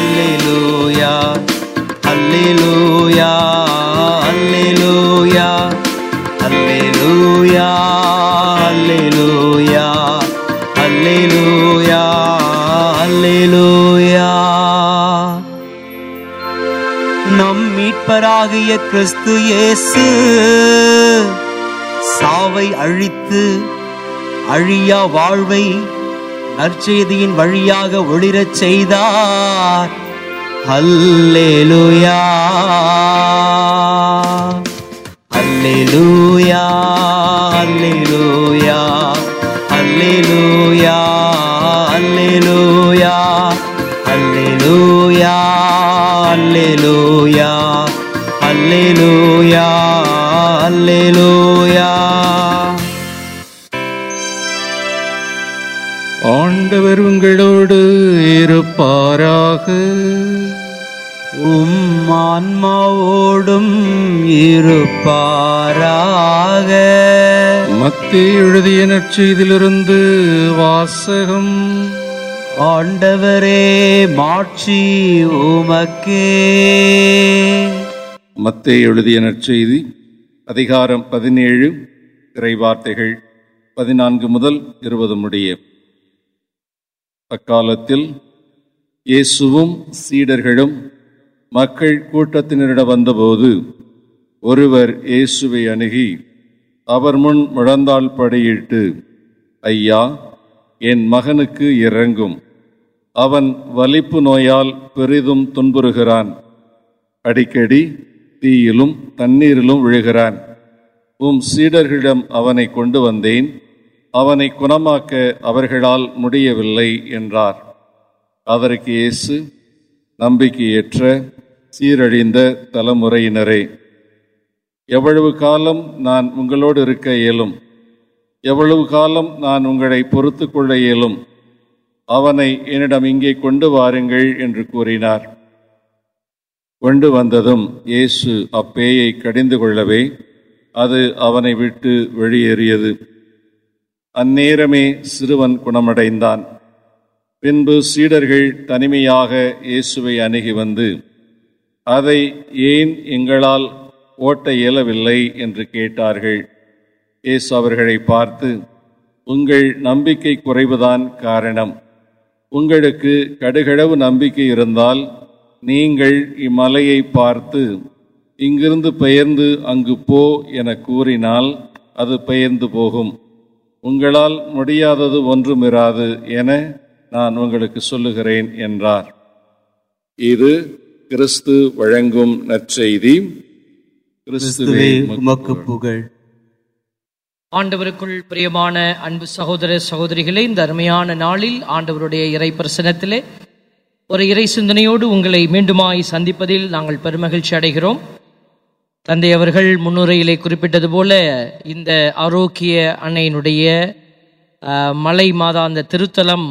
அல்லேலூயா அல்லேலூயா அல்லேலூயா அல்லேலூயா அல்லேலூயா அல்லேலூயா அல்லேலூயா நம் மீட்பராகிய கிறிஸ்து இயேசு சாவை அழித்து அழியா வாழ்வை நற்செய்தியின் வழியாக ஒளிரச் செய்தார் அல்லேலூயா அல்லேலூயா அல்லேலூயா அல்லேலூயா அல்லேலூயா அல்லேலூயா அல்லேலூயா அல்லேலூயா அல்லேலூயா ஆண்டவர் உங்களோடு இருப்பாராக உம் ஆன்மாவோடும் இருப்பாராக மத்திய எழுதிய நற்செய்திலிருந்து வாசகம் ஆண்டவரே மாட்சி உமக்கே மத்திய எழுதிய நற்செய்தி அதிகாரம் பதினேழு இறைவார்த்தைகள் பதினான்கு முதல் இருபது முடிய அக்காலத்தில் இயேசுவும் சீடர்களும் மக்கள் கூட்டத்தினரிடம் வந்தபோது ஒருவர் இயேசுவை அணுகி அவர் முன் முழந்தாள் படியிட்டு ஐயா என் மகனுக்கு இறங்கும் அவன் வலிப்பு நோயால் பெரிதும் துன்புறுகிறான் அடிக்கடி தீயிலும் தண்ணீரிலும் விழுகிறான் உம் சீடர்களிடம் அவனை கொண்டு வந்தேன் அவனை குணமாக்க அவர்களால் முடியவில்லை என்றார் அதற்கு இயேசு நம்பிக்கையற்ற சீரழிந்த தலைமுறையினரே எவ்வளவு காலம் நான் உங்களோடு இருக்க இயலும் எவ்வளவு காலம் நான் உங்களை பொறுத்து கொள்ள இயலும் அவனை என்னிடம் இங்கே கொண்டு வாருங்கள் என்று கூறினார் கொண்டு வந்ததும் இயேசு அப்பேயை கடிந்து கொள்ளவே அது அவனை விட்டு வெளியேறியது அந்நேரமே சிறுவன் குணமடைந்தான் பின்பு சீடர்கள் தனிமையாக இயேசுவை அணுகி வந்து அதை ஏன் எங்களால் ஓட்ட இயலவில்லை என்று கேட்டார்கள் இயேசு அவர்களை பார்த்து உங்கள் நம்பிக்கை குறைவுதான் காரணம் உங்களுக்கு கடுகளவு நம்பிக்கை இருந்தால் நீங்கள் இம்மலையை பார்த்து இங்கிருந்து பெயர்ந்து அங்கு போ என கூறினால் அது பெயர்ந்து போகும் உங்களால் முடியாதது ஒன்றுமிராது என நான் உங்களுக்கு சொல்லுகிறேன் என்றார் இது கிறிஸ்து வழங்கும் நற்செய்தி கிறிஸ்துவே உமக்கு புகழ் ஆண்டவருக்குள் பிரியமான அன்பு சகோதர சகோதரிகளே இந்த அருமையான நாளில் ஆண்டவருடைய இறை பிரசனத்திலே ஒரு இறை சிந்தனையோடு உங்களை மீண்டுமாய் சந்திப்பதில் நாங்கள் பெருமகிழ்ச்சி அடைகிறோம் தந்தை அவர்கள் முன்னுரையிலே குறிப்பிட்டது போல இந்த ஆரோக்கிய அன்னையினுடைய அஹ், மலை மாதாந்த திருத்தலம்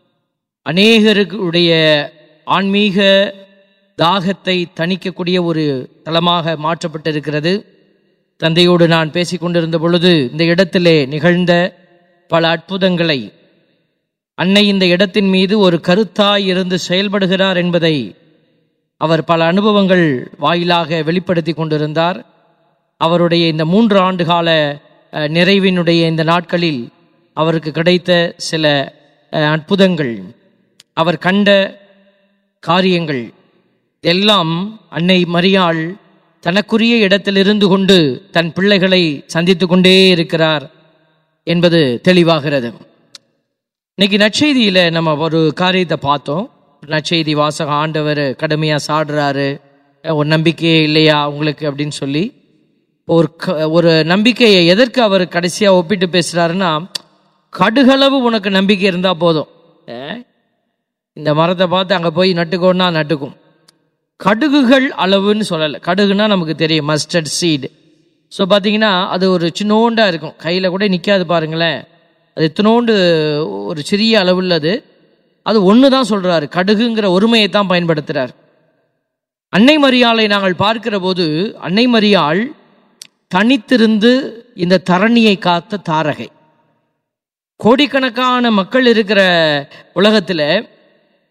அநேகருடைய ஆன்மீக தாகத்தை தணிக்கக்கூடிய ஒரு தலமாக மாற்றப்பட்டிருக்கிறது தந்தையோடு நான் பேசிக் கொண்டிருந்த பொழுது இந்த இடத்திலே நிகழ்ந்த பல அற்புதங்களை அன்னை இந்த இடத்தின் மீது ஒரு கருத்தாய் இருந்து செயல்படுகிறார் என்பதை அவர் பல அனுபவங்கள் வாயிலாக வெளிப்படுத்தி கொண்டிருந்தார் அவருடைய இந்த மூன்று ஆண்டு கால அஹ், நிறைவினுடைய இந்த நாட்களில் அவருக்கு கிடைத்த சில அஹ், அற்புதங்கள் அவர் கண்ட காரியங்கள் எல்லாம் அன்னை மரியாள் தனக்குரிய இடத்தில் இருந்து கொண்டு தன் பிள்ளைகளை சந்தித்து கொண்டே இருக்கிறார் என்பது தெளிவாகிறது இன்னைக்கு நற்செய்தியில நம்ம ஒரு காரியத்தை பார்த்தோம் நற்செய்தி வாசக ஆண்டவர் கடுமையா சாடுறாரு ஒரு நம்பிக்கையே இல்லையா உங்களுக்கு அப்படின்னு சொல்லி ஒரு க- ஒரு நம்பிக்கையை எதற்கு அவர் கடைசியா ஒப்பிட்டு பேசுறாருன்னா கடுகளவு உனக்கு நம்பிக்கை இருந்தா போதும் அஹ், இந்த மரத்தை பார்த்து அங்க போய் நட்டுக்கோன்னா நட்டுக்கும் கடுகுகள் அளவுன்னு சொல்லலை கடுகுனா நமக்கு தெரியும் மஸ்டர்ட் சீடு ஸோ பார்த்தீங்கன்னா அது ஒரு சின்னோண்டா இருக்கும் கையில் கூட நிற்காது பாருங்களேன் அது இத்தினோண்டு ஒரு சிறிய அளவுள்ளது அது ஒன்று தான் சொல்கிறாரு கடுகுங்கிற ஒருமையை தான் பயன்படுத்துகிறார் அன்னை மரியாளை நாங்கள் பார்க்கிற போது அன்னை மரியாள் தனித்திருந்து இந்த தரணியை காத்த தாரகை கோடிக்கணக்கான மக்கள் இருக்கிற உலகத்தில்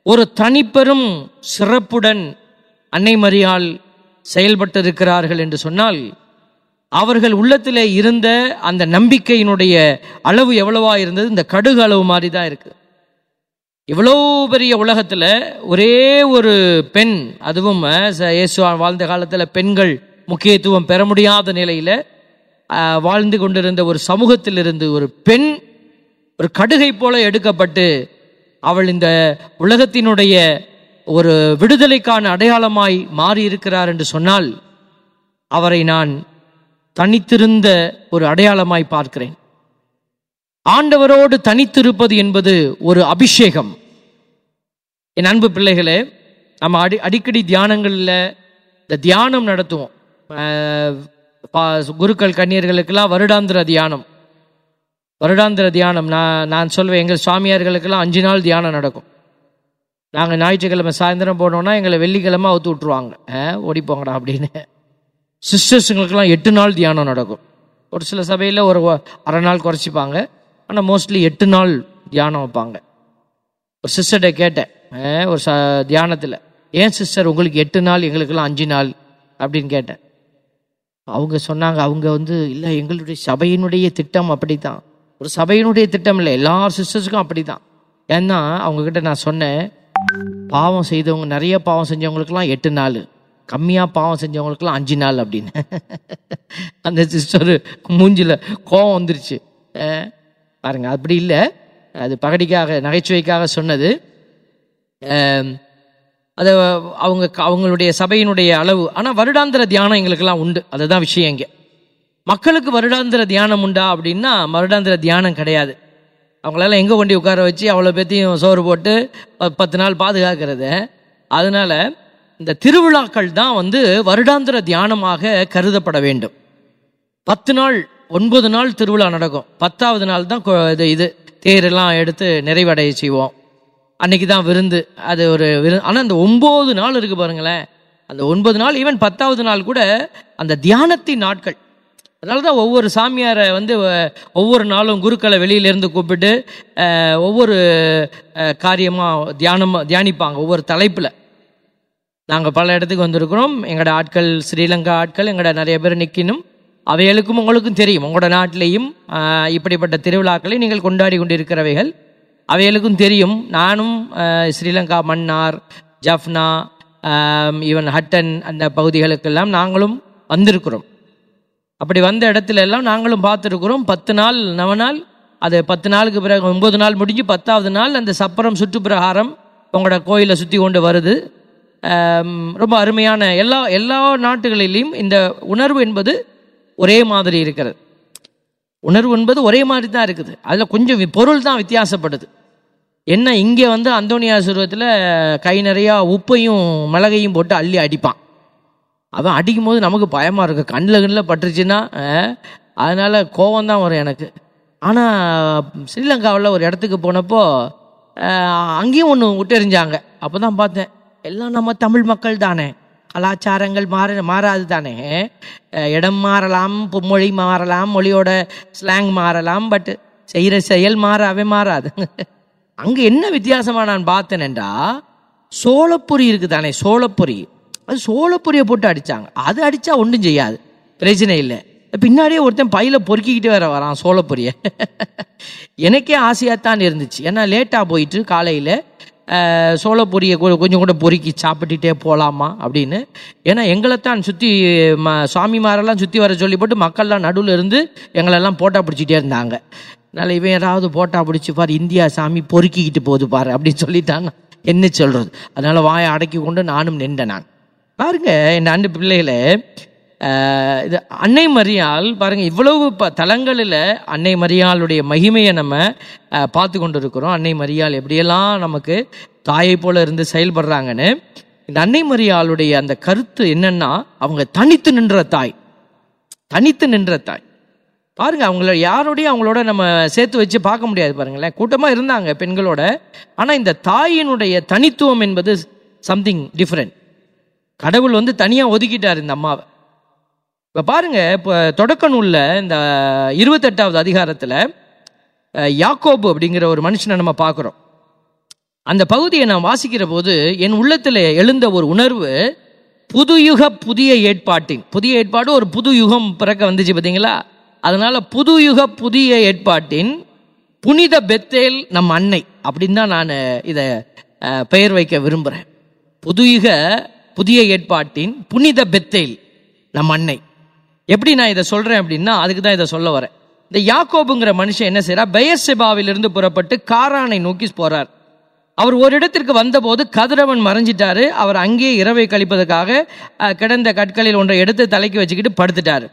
ஒரு தனிப்பெரும் சிறப்புடன் அன்னை மரியாள் செயல்பட்டிருக்கிறார்கள் என்று சொன்னால் அவர்கள் உள்ளத்திலே இருந்த அந்த நம்பிக்கையினுடைய அளவு எவ்வளவா இருந்தது இந்த கடுகு அளவு மாதிரி தான் இருக்கு இவ்வளோ பெரிய உலகத்துல ஒரே ஒரு பெண் அதுவும் அஹ், ச- இயேசு வாழ்ந்த காலத்துல பெண்கள் முக்கியத்துவம் பெற முடியாத நிலையில அஹ், வாழ்ந்து கொண்டிருந்த ஒரு சமூகத்திலிருந்து ஒரு பெண் ஒரு கடுகை போல எடுக்கப்பட்டு அவள் இந்த உலகத்தினுடைய ஒரு விடுதலைக்கான அடையாளமாய் மாறி இருக்கிறார் என்று சொன்னால் அவரை நான் தனித்திருந்த ஒரு அடையாளமாய் பார்க்கிறேன் ஆண்டவரோடு தனித்திருப்பது என்பது ஒரு அபிஷேகம் என் அன்பு பிள்ளைகளே நம்ம அடி அடிக்கடி தியானங்களில் இந்த தியானம் நடத்துவோம் அஹ், பா- குருக்கள் கன்னியர்களுக்கெல்லாம் வருடாந்திர தியானம் வருடாந்திர தியானம் நான் நான் சொல்வேன் எங்கள் சுவாமியார்களுக்கெல்லாம் அஞ்சு நாள் தியானம் நடக்கும் நாங்கள் ஞாயிற்றுக்கிழமை சாயந்தரம் போனோம்னா எங்களை வெள்ளிக்கிழமை அவுத்து விட்ருவாங்க "ஆ, ஓடி போங்கடா அப்படின்னு சிஸ்டர்ஸுங்களுக்கெல்லாம் எட்டு நாள் தியானம் நடக்கும் ஒரு சில சபையில் ஒரு ஒ- அரை நாள் குறைச்சிப்பாங்க ஆனால் மோஸ்ட்லி எட்டு நாள் தியானம் வைப்பாங்க ஒரு சிஸ்டர்கிட்ட கேட்டேன் "ஆ, ஒரு ச தியானத்தில் ஏன் சிஸ்டர் உங்களுக்கு எட்டு நாள் எங்களுக்கெல்லாம் அஞ்சு நாள் அப்படின்னு கேட்டேன் அவங்க சொன்னாங்க அவங்க வந்து இல்லை எங்களுடைய சபையினுடைய திட்டம் அப்படித்தான் ஒரு சபையினுடைய திட்டம் இல்லை எல்லா சிஸ்டர்ஸுக்கும் அப்படிதான் ஏன்னா அவங்க கிட்ட நான் சொன்னேன் பாவம் செய்தவங்க நிறைய பாவம் செஞ்சவங்களுக்கெல்லாம் எட்டு நாள் கம்மியாக பாவம் செஞ்சவங்களுக்கெல்லாம் அஞ்சு நாள் அப்படின்னு அந்த சிஸ்டர் மூஞ்சில கோவம் வந்துருச்சு அஹ், பாருங்க அப்படி இல்லை அது பகடிக்காக நகைச்சுவைக்காக சொன்னது அஹ், அது அவங்க அவங்களுடைய சபையினுடைய அளவு ஆனால் வருடாந்திர தியானம் எங்களுக்கெல்லாம் உண்டு அதுதான் விஷயம் இங்கே மக்களுக்கு வருடாந்திர தியானம் உண்டா அப்படின்னா வருடாந்திர தியானம் கிடையாது அவங்களெல்லாம் எங்கே கொண்டு உட்கார வச்சு அவ்வளோ பேத்தையும் சோறு போட்டு ப- பத்து நாள் பாதுகாக்கிறது அதனால இந்த திருவிழாக்கள் தான் வந்து வருடாந்திர தியானமாக கருதப்பட வேண்டும் பத்து நாள் ஒன்பது நாள் திருவிழா நடக்கும் பத்தாவது நாள் தான் கொ- இது இது தேரெல்லாம் எடுத்து நிறைவடைய செய்வோம் அன்னைக்கு தான் விருந்து அது ஒரு விரு ஆனால் அந்த ஒம்பது நாள் இருக்கு பாருங்களேன் அந்த ஒன்பது நாள் ஈவன் பத்தாவது நாள் கூட அந்த தியானத்தின் நாட்கள் அதனால தான் ஒவ்வொரு சாமியாரை வந்து அஹ், ஒவ்வொரு நாளும் குருக்களை வெளியிலேருந்து கூப்பிட்டு அஹ், ஒவ்வொரு காரியமாக தியானமாக தியானிப்பாங்க ஒவ்வொரு தலைப்பில் நாங்கள் பல இடத்துக்கு வந்திருக்கிறோம் எங்களோட ஆட்கள் ஸ்ரீலங்கா ஆட்கள் எங்களோட நிறைய பேர் நிற்கணும் அவைகளுக்கும் உங்களுக்கும் தெரியும் உங்களோட நாட்டிலேயும் ஆஹ், இப்படிப்பட்ட திருவிழாக்களை நீங்கள் கொண்டாடி கொண்டிருக்கிறவைகள் அவைகளுக்கும் தெரியும் நானும் ஆஹ், ஸ்ரீலங்கா மன்னார் ஜஃப்னா ஈவன் ஹட்டன் அந்த பகுதிகளுக்கெல்லாம் நாங்களும் வந்திருக்கிறோம் அப்படி வந்த இடத்துல எல்லாம் நாங்களும் பார்த்துருக்குறோம் பத்து நாள் நவ நாள் அது பத்து நாளுக்கு பிறகு ஒன்பது நாள் முடிஞ்சு பத்தாவது நாள் அந்த சப்பரம் சுற்றுப்பிரகாரம் உங்களோட கோயிலை சுற்றி கொண்டு வருது ஆம், ரொம்ப அருமையான எல்லா எல்லா நாட்டுகளிலும் இந்த உணர்வு என்பது ஒரே மாதிரி இருக்கிறது உணர்வு என்பது ஒரே மாதிரி தான் இருக்குது அதில் கொஞ்சம் வி- பொருள் தான் வித்தியாசப்படுது என்ன இங்கே வந்து அந்தோனியாசுரத்தில் கை நிறையா உப்பையும் மிளகையும் போட்டு அள்ளி அடிப்பான் அவன் அடிக்கும்போது நமக்கு பயமாக இருக்கு கண்ணில் கண்ணில் பட்டுருச்சுன்னா அஹ், அதனால கோவம் தான் வரும் எனக்கு ஆனால் ஸ்ரீலங்காவில் ஒரு இடத்துக்கு போனப்போ அஹ், அங்கேயும் ஒன்று விட்டெறிஞ்சாங்க அப்போ தான் பார்த்தேன் எல்லாம் நம்ம தமிழ் மக்கள் தானே கலாச்சாரங்கள் மாற மாறாது தானே அஹ், இடம் மாறலாம் பொ- மொழி மாறலாம் மொழியோட ஸ்லாங் மாறலாம் பட் செய்கிற செயல் மாறவே மாறாது அங்கே என்ன வித்தியாசமா நான் பார்த்தேனேண்டா சோளப்பொரி இருக்கு தானே சோளப்பொரி அது சோளப்பொரியை போட்டு அடிச்சாங்க அது அடிச்சா ஒன்றும் செய்யாது பிரச்சனை இல்லை பின்னாடியே ஒருத்தன் பையில பொறுக்கிக்கிட்டு வேற வரான் சோளப்பொரிய எனக்கே ஆசையாத்தான் இருந்துச்சு ஏன்னா லேட்டாக போயிட்டு காலையில் சோளப்பொரியை கொ- கொஞ்சம் கூட பொறுக்கி சாப்பிட்டுட்டே போகலாமா அப்படின்னு ஏன்னா எங்களைத்தான் சுற்றி ம சுவாமிமாரெல்லாம் சுற்றி வர சொல்லி போட்டு மக்கள்லாம் நடுவில் இருந்து எங்களெல்லாம் போட்டா பிடிச்சிட்டே இருந்தாங்க அதனால இவன் யாராவது போட்டா பிடிச்சி பாரு இந்தியா சாமி பொறுக்கிக்கிட்டு போகுது பாரு அப்படின்னு சொல்லிட்டான் என்ன சொல்றது அதனால வாயை அடக்கி கொண்டு நானும் நின்றேன் நான் பாருங்க என் அன்பு பிள்ளைகளே ஆஹ், இது அன்னை மரியாள் பாருங்க இவ்வளவு ப தலங்களில் அன்னை மரியாளுடைய மகிமையை நம்ம ஆஹ், பார்த்து கொண்டு இருக்கிறோம் அன்னை மரியாள் எப்படியெல்லாம் நமக்கு தாயை போல இருந்து செயல்படுறாங்கன்னு இந்த அன்னை மரியாளுடைய அந்த கருத்து என்னன்னா அவங்க தனித்து நின்ற தாய் தனித்து நின்ற தாய் பாருங்க அவங்கள யாரோடையும் அவங்களோட நம்ம சேர்த்து வச்சு பார்க்க முடியாது பாருங்களேன் கூட்டமாக இருந்தாங்க பெண்களோட ஆனால் இந்த தாயினுடைய தனித்துவம் என்பது சம்திங் டிஃப்ரெண்ட் கடவுள் வந்து தனியாக ஒதுக்கிட்டார் இந்த அம்மாவை இப்போ பாருங்க இப்போ தொடக்க நூலில் இந்த இருபத்தெட்டாவது அதிகாரத்தில் யாக்கோபு அப்படிங்கிற ஒரு மனுஷனை நம்ம பார்க்குறோம் அந்த பகுதியை நான் வாசிக்கிற போது என் உள்ளத்தில் எழுந்த ஒரு உணர்வு புதுயுக புதிய ஏற்பாட்டின் புதிய ஏற்பாடு ஒரு புது யுகம் பிறக்க வந்துச்சு பார்த்தீங்களா அதனால புதுயுக புதிய ஏற்பாட்டின் புனித பெத்தேல் நம் அன்னை அப்படின்னு தான் நான் இதை அஹ், பெயர் வைக்க விரும்புகிறேன் புதுயுக புதிய ஏற்பாட்டின் புனித பெத்தேல் நம் அன்னை எப்படி நான் இதை சொல்றேன் அப்படின்னா அதுக்கு தான் இதை சொல்ல வரேன் இந்த யாக்கோபுங்கிற மனுஷன் என்ன செய்றா பெயர்செபாவிலிருந்து புறப்பட்டு காரானை நோக்கி போறார் அவர் ஒரு இடத்திற்கு வந்தபோது கதிரவன் மறைஞ்சிட்டாரு அவர் அங்கேயே இரவை கழிப்பதற்காக அஹ், கிடந்த கற்களில் ஒன்றை எடுத்து தலைக்கு வச்சுக்கிட்டு படுத்துட்டாரு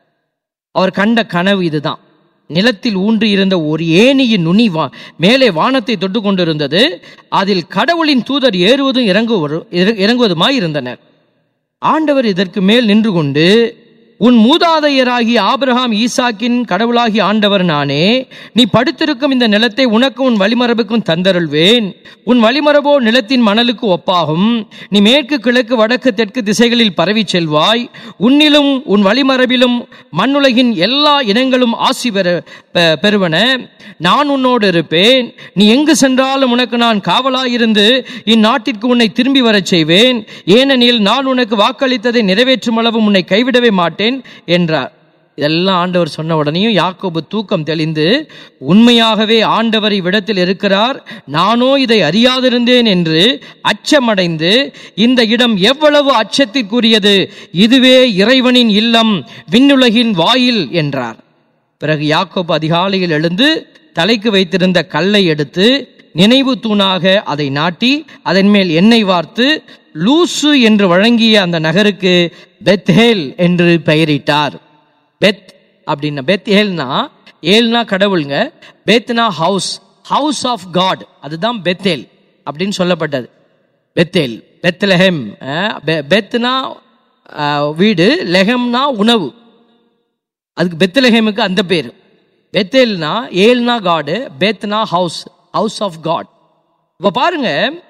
அவர் கண்ட கனவு இதுதான் நிலத்தில் ஊன்றி இருந்த ஒரு ஏணியின் நுனி வா மேலே வானத்தை தொட்டு கொண்டிருந்தது அதில் கடவுளின் தூதர் ஏறுவதும் இறங்குவதும் இறங்குவதுமாய் இருந்தனர் ஆண்டவர் இதற்கு மேல் நின்று கொண்டு உன் மூதாதையராகிய ஆபிரகாம் ஈசாக்கின் கடவுளாகி ஆண்டவர் நானே நீ படுத்திருக்கும் இந்த நிலத்தை உனக்கு உன் வழிமரபுக்கும் தந்தருள்வேன் உன் வழிமரபோ நிலத்தின் மணலுக்கு ஒப்பாகும் நீ மேற்கு கிழக்கு வடக்கு தெற்கு திசைகளில் பரவி செல்வாய் உன்னிலும் உன் வழிமரபிலும் மண்ணுலகின் எல்லா இனங்களும் ஆசி பெற பெ- பெறுவன நான் உன்னோடு இருப்பேன் நீ எங்கு சென்றாலும் உனக்கு நான் காவலாயிருந்து இந்நாட்டிற்கு உன்னை திரும்பி வரச் செய்வேன் ஏனெனில் நான் உனக்கு வாக்களித்ததை நிறைவேற்றும் அளவு உன்னை கைவிடவே மாட்டேன் என்றார் இதெல்லாம் ஆண்டவர் சொன்ன உடனேயும் யாக்கோபு தூக்கம் தெளிந்து உண்மையாகவே ஆண்டவர் இவ்விடத்தில் இருக்கிறார் நானோ இதை அறியாதிருந்தேன் என்று அச்சமடைந்து இந்த இடம் எவ்வளவு அச்சத்திற்குரியது இதுவே இறைவனின் இல்லம் விண்ணுலகின் வாயில் என்றார் பிறகு யாக்கோபு அதிகாலையில் எழுந்து தலைக்கு வைத்திருந்த கல்லை எடுத்து நினைவு தூணாக அதை நாட்டி அதன் மேல் எண்ணெய் வார்த்து லூசு என்று வழங்கிய அந்த நகருக்கு பெத்ஹேல் என்று பெயரிட்டார் பெத் அப்படின்னா பெத் ஏல்னா ஏல்னா கடவுளுங்க பெத்னா ஹவுஸ் ஹவுஸ் ஆஃப் காட் அதுதான் பெத்தேல் அப்படின்னு சொல்லப்பட்டது பெத்தேல் பெத்லஹெம் அஹ், பெ- பெத்னா அஹ், வீடு லெஹம்னா உணவு அதுக்கு பெத்லஹேமுக்கு அந்த பேர் பெத்தேல்னா ஏல்னா காடு பெத்னா ஹவுஸ் ஹவுஸ் ஆஃப் காட் இப்ப பாருங்க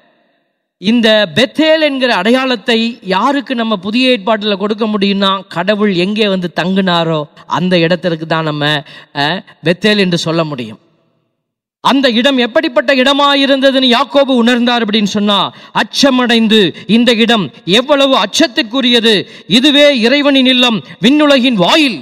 இந்த பெத்தேல் என்கிற அடையாளத்தை யாருக்கு நம்ம புதிய ஏற்பாட்டில் கொடுக்க முடியும்னா கடவுள் எங்கே வந்து தங்குனாரோ அந்த இடத்திற்கு தான் நம்ம அஹ், பெத்தேல் என்று சொல்ல முடியும் அந்த இடம் எப்படிப்பட்ட இடமாயிருந்ததுன்னு யாக்கோபு உணர்ந்தார் அப்படின்னு சொன்னா அச்சமடைந்து இந்த இடம் எவ்வளவு அச்சத்திற்குரியது இதுவே இறைவனின் இல்லம் விண்ணுலகின் வாயில்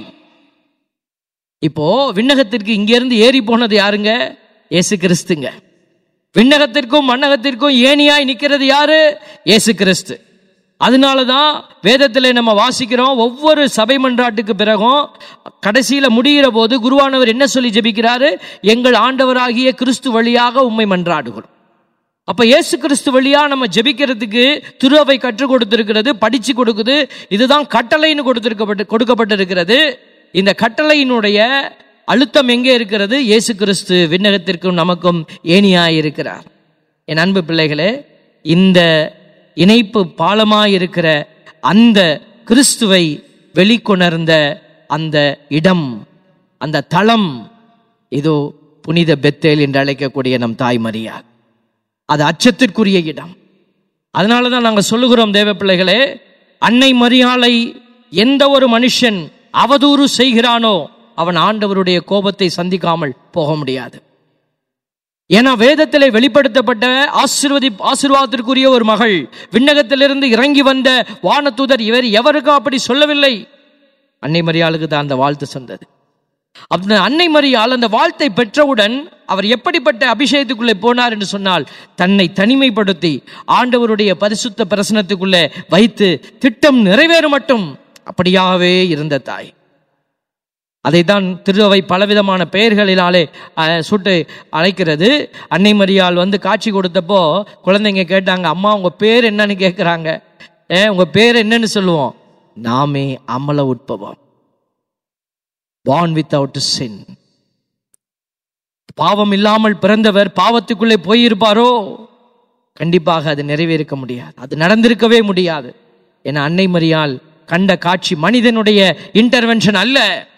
இப்போ விண்ணகத்திற்கு இங்கிருந்து ஏறி போனது யாருங்க இயேசு கிறிஸ்துங்க விண்ணகத்திற்கும் மண்ணகத்திற்கும் ஏணியாய் நிக்கிறது யாரு இயேசு கிறிஸ்து அதனாலதான் வேதத்திலே நம்ம வாசிக்கிறோம் ஒவ்வொரு சபை மன்றாட்டுக்கு பிறகும் கடைசியில முடிகிற போது குருவானவர் என்ன சொல்லி ஜெபிக்கிறாரு எங்கள் ஆண்டவராகிய கிறிஸ்து வழியாக உம்மை மன்றாடுகிறோம் அப்ப இயேசு கிறிஸ்து வழியா நம்ம ஜெபிக்கிறதுக்கு திருவை கற்றுக் கொடுத்திருக்கிறது படிச்சு கொடுக்குது இதுதான் கட்டளைன்னு கொடுத்திருக்கப்பட்டு கொடுக்கப்பட்டிருக்கிறது இந்த கட்டளையினுடைய அழுத்தம் எங்கே இருக்கிறது இயேசு கிறிஸ்து விண்ணகத்திற்கும் நமக்கும் ஏணியாய் இருக்கிறார் என் அன்பு பிள்ளைகளே இந்த இணைப்பு பாலமாயிருக்கிற அந்த கிறிஸ்துவை வெளிக்கொணர்ந்த அந்த இடம் அந்த தளம் இதோ புனித பெத்தேல் என்று அழைக்கக்கூடிய நம் தாய் மரியாள் அது அச்சத்திற்குரிய இடம் அதனால தான் நாங்கள் சொல்லுகிறோம் தேவ பிள்ளைகளே அன்னை மரியாளை எந்த ஒரு மனுஷன் அவதூறு செய்கிறானோ அவன் ஆண்டவருடைய கோபத்தை சந்திக்காமல் போக முடியாது ஏன்னா வேதத்திலே வெளிப்படுத்தப்பட்ட ஆசீர்வதி ஆசீர்வாதத்திற்குரிய ஒரு மகள் விண்ணகத்திலிருந்து இறங்கி வந்த வானதூதர் இவர் எவருக்கும் அப்படி சொல்லவில்லை அன்னை மரியாளுக்கு தான் அந்த வாழ்த்து சொன்னது அந்த அன்னை மரியாள் அந்த வாழ்த்தை பெற்றவுடன் அவர் எப்படிப்பட்ட அபிஷேகத்துக்குள்ளே போனார் என்று சொன்னால் தன்னை தனிமைப்படுத்தி ஆண்டவருடைய பரிசுத்த பிரசனத்துக்குள்ளே வைத்து திட்டம் நிறைவேறும் மட்டும் அப்படியாகவே இருந்த தாய் அதைத்தான் திருவை பலவிதமான பெயர்களினாலே அஹ், சுட்டு அழைக்கிறது அன்னை மரியாள் வந்து காட்சி கொடுத்தப்போ குழந்தைங்க கேட்டாங்க அம்மா உங்க பேர் என்னன்னு கேட்குறாங்க ஏ உங்க பேர் என்னன்னு சொல்லுவோம் நாமே அமல உட்பவம் born without sin பாவம் இல்லாமல் பிறந்தவர் பாவத்துக்குள்ளே போயிருப்பாரோ கண்டிப்பாக அது நிறைவேறிக்க முடியாது அது நடந்திருக்கவே முடியாது என அன்னை மரியாள் கண்ட காட்சி மனிதனுடைய இன்டர்வென்ஷன் அல்ல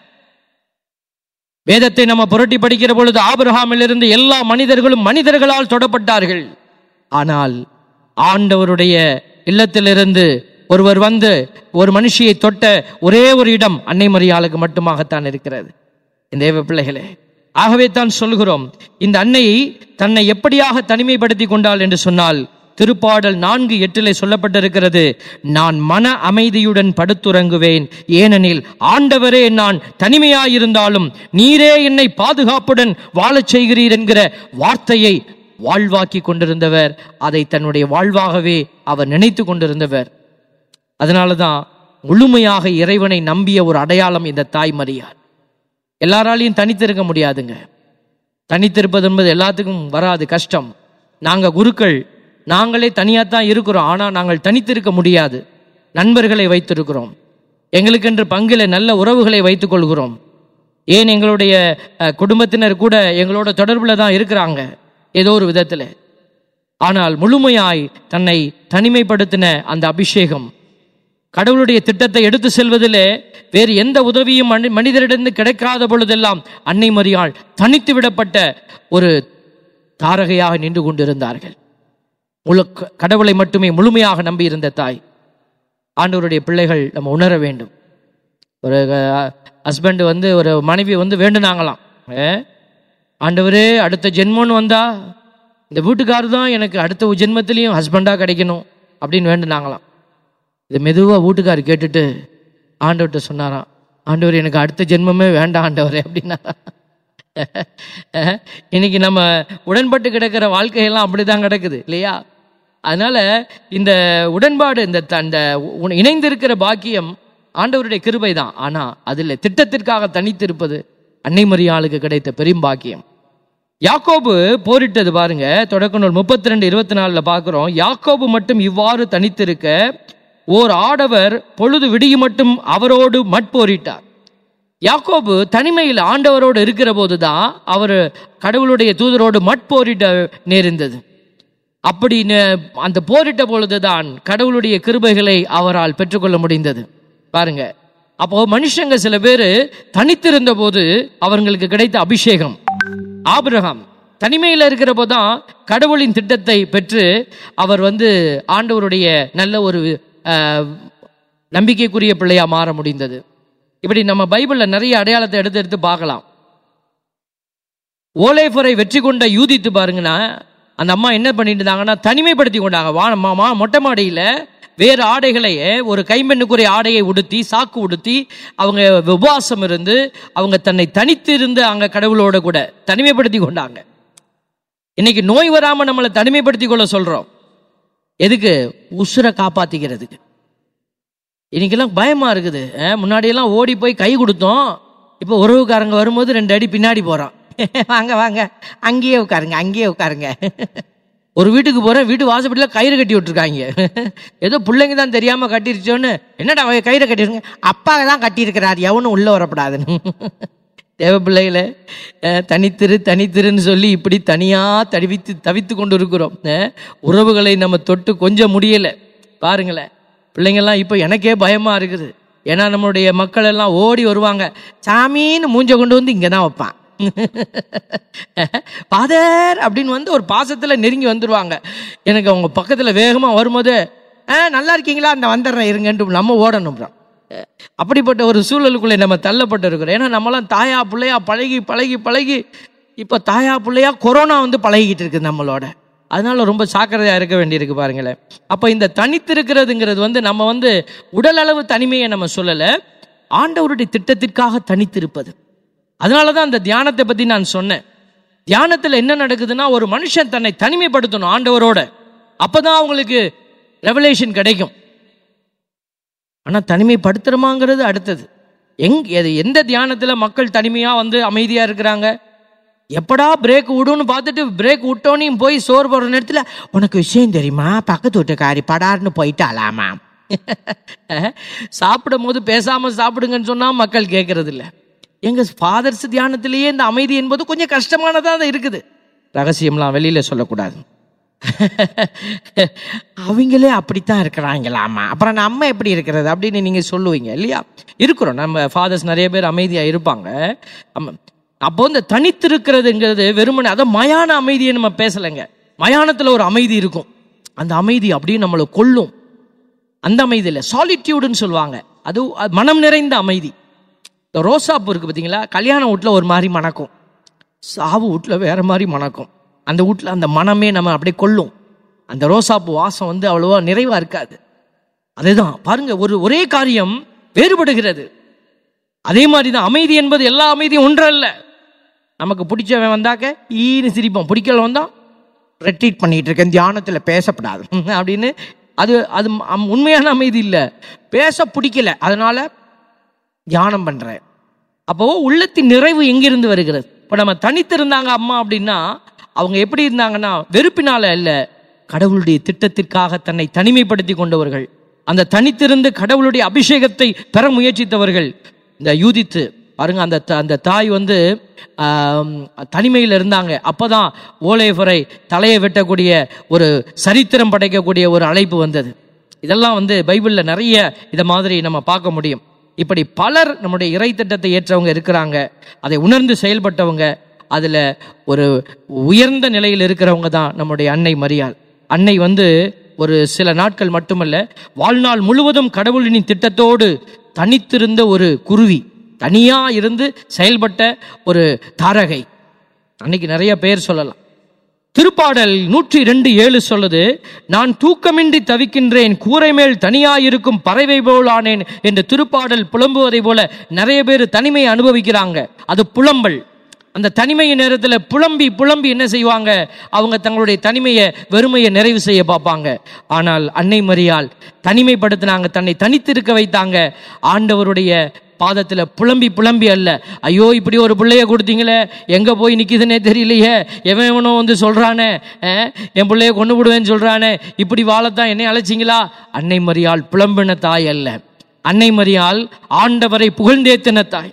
வேதத்தை நம்ம புரட்டி படிக்கிற பொழுது ஆபிரகாமிலிருந்து எல்லா மனிதர்களும் மனிதர்களால் தொடப்பட்டார்கள் ஆனால் ஆண்டவருடைய இல்லத்திலிருந்து ஒருவர் வந்து ஒரு மனுஷியை தொட்ட ஒரே ஒரு இடம் அன்னை மரியாளுக்கு மட்டுமாகத்தான் இருக்கிறது இந்த தேவ பிள்ளைகளே ஆகவே தான் சொல்கிறோம் இந்த அன்னையை தன்னை எப்படியாக தனிமைப்படுத்தி கொண்டாள் என்று சொன்னால் திருப்பாடல் நான்கு எட்டிலே சொல்லப்பட்டிருக்கிறது நான் மன அமைதியுடன் படுத்துறங்குவேன் ஏனெனில் ஆண்டவரே நான் தனிமையாயிருந்தாலும் நீரே என்னை பாதுகாப்புடன் வாழச் செய்கிறீர் என்கிற வார்த்தையை வாழ்வாக்கி கொண்டிருந்தவர் அதை தன்னுடைய வாழ்வாகவே அவர் நினைத்து கொண்டிருந்தவர் அதனால தான் முழுமையாக இறைவனை நம்பிய ஒரு அடையாளம் இந்த தாய் மரியாள் எல்லாராலையும் தனித்திருக்க முடியாதுங்க தனித்திருப்பது என்பது எல்லாத்துக்கும் வராது கஷ்டம் நாங்க குருக்கள் நாங்களே தனியாக தான் இருக்கிறோம் ஆனால் நாங்கள் தனித்திருக்க முடியாது நண்பர்களை வைத்திருக்கிறோம் எங்களுக்கென்று பங்கில நல்ல உறவுகளை வைத்துக் கொள்கிறோம் ஏன் எங்களுடைய அஹ், குடும்பத்தினர் கூட எங்களோட தொடர்பில் தான் இருக்கிறாங்க ஏதோ ஒரு விதத்தில் ஆனால் முழுமையாய் தன்னை தனிமைப்படுத்தின அந்த அபிஷேகம் கடவுளுடைய திட்டத்தை எடுத்து செல்வதிலே வேறு எந்த உதவியும் மனி- மனிதரிடந்து கிடைக்காத பொழுதெல்லாம் அன்னை மரியாள் தனித்து விடப்பட்ட ஒரு தாரகையாக நின்று கொண்டிருந்தார்கள் முழு க- கடவுளை மட்டுமே முழுமையாக நம்பியிருந்த தாய் ஆண்டவருடைய பிள்ளைகள் நம்ம உணர வேண்டும் ஒரு ஹஸ்பண்ட் வந்து ஒரு மனைவி வந்து வேண்டுனாங்களாம் ஏ, ஆண்டவரே அடுத்த ஜென்மம்னு வந்தா இந்த வீட்டுக்காரர் தான் எனக்கு அடுத்த ஜென்மத்திலையும் ஹஸ்பண்டாக கிடைக்கணும் அப்படின்னு வேண்டுனாங்களாம் இது மெதுவாக வீட்டுக்காரர் கேட்டுட்டு ஆண்டவர்கிட்ட சொன்னாராம் ஆண்டவர் எனக்கு அடுத்த ஜென்மமே வேண்டாம் ஆண்டவரே அப்படின்னா இன்னைக்கு நம்ம உடன்பட்டு கிடக்கிற வாழ்க்கையெல்லாம் அப்படிதான் கிடக்குது இல்லையா அதனால இந்த உடன்பாடு இந்த த- அந்த உ- இணைந்திருக்கிற பாக்கியம் ஆண்டவருடைய கிருபை தான் ஆனா அதில் திட்டத்திற்காக தனித்திருப்பது அன்னை மரியாளுக்கு கிடைத்த பெரும் பாக்கியம் யாக்கோபு போரிட்டது பாருங்க தொடக்க நூல் முப்பத்தி ரெண்டு இருபத்தி நாலுல பார்க்கிறோம் யாக்கோபு மட்டும் இவ்வாறு தனித்திருக்க ஓர் ஆடவர் பொழுது விடியும் மட்டும் அவரோடு மட்போரிட்டார் யாக்கோபு தனிமையில் ஆண்டவரோடு இருக்கிற போதுதான் அவர் கடவுளுடைய தூதரோடு மட்போரிட்ட நேர்ந்தது அப்படி ந- அந்த போரிட்ட பொழுதுதான் கடவுளுடைய கிருபைகளை அவரால் பெற்றுக்கொள்ள முடிந்தது பாருங்க அப்போ மனுஷங்க சில பேர் தனித்திருந்த போது அவங்களுக்கு கிடைத்த அபிஷேகம் ஆபிரகாம் தனிமையில் இருக்கிற போதுதான் கடவுளின் திட்டத்தை பெற்று அவர் வந்து ஆண்டவருடைய நல்ல ஒரு அஹ், நம்பிக்கைக்குரிய பிள்ளையா மாற முடிந்தது இப்படி நம்ம பைபிள்ல நிறைய அடையாளத்தை எடுத்து எடுத்து பார்க்கலாம் ஓலேஃபரை வெற்றி கொண்ட யூதித்து பாருங்கன்னா அந்த அம்மா என்ன பண்ணிட்டு இருந்தாங்கன்னா தனிமைப்படுத்தி கொண்டாங்க வா மாமா மொட்டை மாடியில வேறு ஆடைகளையே ஒரு கைம்பெண்ணுக்குரிய ஆடையை உடுத்தி சாக்கு உடுத்தி அவங்க உபவாசம் இருந்து அவங்க தன்னை தனித்து இருந்து அங்க கடவுளோட கூட தனிமைப்படுத்தி கொண்டாங்க இன்னைக்கு நோய் வராம நம்மளை தனிமைப்படுத்தி கொள்ள சொல்றோம் எதுக்கு உசுரை காப்பாத்திக்கிறதுக்கு இன்னைக்கெல்லாம் பயமா இருக்குது அஹ், முன்னாடியெல்லாம் ஓடி போய் கை கொடுத்தோம் இப்போ உறவுக்காரங்க வரும்போது ரெண்டு அடி பின்னாடி போறான் வாங்க வாங்க அங்கேயே உட்காருங்க அங்கேயே உட்காருங்க ஒரு வீட்டுக்கு போறேன் வீட்டு வாசப்படியில கயிறு கட்டி விட்டுருக்காங்க ஏதோ பிள்ளைங்க தான் தெரியாம கட்டிருச்சோன்னு என்னடா அவ கயிறை கட்டிருங்க அப்பா தான் கட்டியிருக்கிறார் எவனும் உள்ள வரப்படாதுன்னு தேவ பிள்ளைகளே அஹ், தனித்திரு தனித்திருன்னு சொல்லி இப்படி தனியா தவித்து தவித்து கொண்டு இருக்கிறோம் அஹ், உறவுகளை நம்ம தொட்டு கொஞ்சம் முடியல பாருங்களேன் பிள்ளைங்கெல்லாம் இப்போ எனக்கே பயமா இருக்குது ஏன்னா நம்மளுடைய மக்கள் எல்லாம் ஓடி வருவாங்க சாமின்னு மூஞ்ச கொண்டு வந்து இங்கே தான் வைப்பான் ஃபாதர் அப்படின்னு வந்து ஒரு பாசத்தில் நெருங்கி வந்துடுவாங்க எனக்கு அவங்க பக்கத்தில் வேகமாக வரும்போது ஆ நல்லா இருக்கீங்களா அந்த வந்துடுறேன் இருங்கன்ட்டு நம்ம ஓடணும் அப்புறம். அப்படிப்பட்ட ஒரு சூழலுக்குள்ளே நம்ம தள்ளப்பட்டு இருக்கிறோம் ஏன்னா நம்மளாம் தாயா பிள்ளையா பழகி பழகி பழகி இப்போ தாயா பிள்ளையா கொரோனா வந்து பழகிக்கிட்டு இருக்குது நம்மளோட அதனால ரொம்ப ஜாக்கிரதையா இருக்க வேண்டியிருக்கு பாருங்களேன் அப்போ இந்த தனித்திருக்கிறதுங்கிறது வந்து நம்ம வந்து உடல் அளவு தனிமையை நம்ம சொல்லலை ஆண்டவருடைய திட்டத்திற்காக தனித்திருப்பது அதனால தான் அந்த தியானத்தை பற்றி நான் சொன்னேன் தியானத்தில் என்ன நடக்குதுன்னா ஒரு மனுஷன் தன்னை தனிமைப்படுத்தணும் ஆண்டவரோட அப்பதான் அவங்களுக்கு ரெவலேஷன் கிடைக்கும் ஆனா தனிமைப்படுத்துறோமாங்கிறது அடுத்தது எங் எது எந்த தியானத்துல மக்கள் தனிமையா வந்து அமைதியா இருக்கிறாங்க எப்படா பிரேக் விடுன்னு பார்த்துட்டு பிரேக் விட்டோனையும் போய் சோறு போடுற நேரத்துல உனக்கு விஷயம் தெரியுமா பக்கத்து வீட்டுக்காரி படார்னு போயிட்டாலாமா சாப்பிடும் போது பேசாம சாப்பிடுங்கன்னு சொன்னா மக்கள் கேட்கறது இல்ல எங்க ஃபாதர்ஸ் தியானத்திலேயே இந்த அமைதி என்பது கொஞ்சம் கஷ்டமானதா தான் இருக்குது ரகசியம்லாம் வெளியில சொல்லக்கூடாது அவங்களே அப்படித்தான் இருக்கிறாங்களாமா அப்புறம் நம்ம எப்படி இருக்கிறது அப்படின்னு நீங்க சொல்லுவீங்க இல்லையா இருக்கிறோம் நம்ம ஃபாதர்ஸ் நிறைய பேர் அமைதியா இருப்பாங்க ஆமா. அப்போ இந்த தனித்திருக்கிறதுங்கிறது வெறுமனே அதை மயான அமைதியை நம்ம பேசலைங்க மயானத்துல ஒரு அமைதி இருக்கும் அந்த அமைதி அப்படியே நம்மளை கொல்லும் அந்த அமைதி இல்லை சாலிட்யூடுன்னு சொல்லுவாங்க அது அது மனம் நிறைந்த அமைதி இந்த ரோசாப்பூ இருக்கு பார்த்தீங்களா கல்யாண வீட்டில் ஒரு மாதிரி மணக்கும் சாவு வீட்டில் வேற மாதிரி மணக்கும் அந்த வீட்டில் அந்த மனமே நம்ம அப்படியே கொல்லும் அந்த ரோசாப்பூ வாசம் வந்து அவ்வளோவா நிறைவா இருக்காது அதுதான் பாருங்க ஒரு ஒரே காரியம் வேறுபடுகிறது அதே மாதிரி தான் அமைதி என்பது எல்லா அமைதியும் ஒன்றல்ல நமக்கு பிடிச்சவன் வந்தாக்க ஈன்னு சிரிப்போம் பிடிக்கல வந்தா ரெட்ரீட் பண்ணிட்டு இருக்கேன் தியானத்தில் பேசப்படாது அப்படின்னு அது அது ம- உண்மையான அமைதி இல்லை பேச பிடிக்கல அதனால தியானம் பண்றேன் அப்போ உள்ளத்தின் நிறைவு எங்கிருந்து வருகிறது இப்போ நம்ம தனித்திருந்தாங்க அம்மா அப்படின்னா அவங்க எப்படி இருந்தாங்கன்னா வெறுப்பினால அல்ல கடவுளுடைய திட்டத்திற்காக தன்னை தனிமைப்படுத்தி கொண்டவர்கள் அந்த தனித்திருந்து கடவுளுடைய அபிஷேகத்தை பெற முயற்சித்தவர்கள் இந்த யூதித்து பாருங்க அந்த த- அந்த தாய் வந்து ஆம், தனிமையில் இருந்தாங்க அப்பதான் ஓலேஃபரை தலையை வெட்டக்கூடிய ஒரு சரித்திரம் படைக்கக்கூடிய ஒரு அழைப்பு வந்தது இதெல்லாம் வந்து பைபிளில் நிறைய இதை மாதிரி நம்ம பார்க்க முடியும் இப்படி பலர் நம்முடைய இறை திட்டத்தை ஏற்றவங்க இருக்கிறாங்க அதை உணர்ந்து செயல்பட்டவங்க அதில் ஒரு உயர்ந்த நிலையில் இருக்கிறவங்க தான் நம்முடைய அன்னை மரியாள் அன்னை வந்து ஒரு சில நாட்கள் மட்டுமல்ல வாழ்நாள் முழுவதும் கடவுளின் திட்டத்தோடு தனித்திருந்த ஒரு குருவி தனியா இருந்து செயல்பட்ட ஒரு தாரகை அன்னைக்கு நிறைய பேர் சொல்லலாம் திருப்பாடல் நூற்றி ரெண்டு ஏழு சொல்லுது நான் தூக்கமின்றி தவிக்கின்றேன் கூரை மேல் தனியாயிருக்கும் பறவை போலானேன் என்று திருப்பாடல் புலம்புவதை போல நிறைய பேர் தனிமையை அனுபவிக்கிறாங்க அது புலம்பல் அந்த தனிமையின் நேரத்தில் புலம்பி புலம்பி என்ன செய்வாங்க அவங்க தங்களுடைய தனிமையை வெறுமையை நிறைவு செய்ய பார்ப்பாங்க ஆனால் அன்னை மரியாள் தனிமைப்படுத்தினாங்க தன்னை தனித்திருக்க வைத்தாங்க ஆண்டவருடைய பாதத்தில் புலம்பி புலம்பி அல்ல ஐயோ இப்படி ஒரு பிள்ளைய கொடுத்தீங்களே எங்கே போய் நிற்கிதுன்னே தெரியலையே எவன் எவனோ வந்து சொல்கிறானே என் பிள்ளைய கொண்டு விடுவேன்னு சொல்கிறானே இப்படி வாழத்தான் என்னை அழைச்சிங்களா அன்னை மரியாள் புலம்பின தாய் அல்ல அன்னை மரியாள் ஆண்டவரை புகழ்ந்தேத்தின தாய்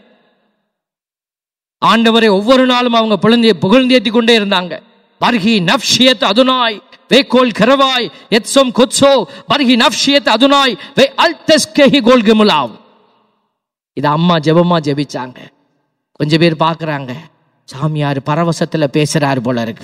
ஆண்டவரை ஒவ்வொரு நாளும் அவங்க புகழ்ந்தே புகழ்ந்தேத்தி கொண்டே இருந்தாங்க பர்ஹி நப்ஷியத் அதுனாய் வேகோல் கரவாய் எத்சோம் கொத்சோ பர்ஹி நப்ஷியத் அதுனாய் வே அல்தஸ்கஹி கோல்கமுலாவ் இது அம்மா ஜெபமா ஜெபிச்சாங்க கொஞ்சம் பேர் பார்க்கறாங்க சாமியார் பரவசத்துல பேசுறாரு போல இருக்கு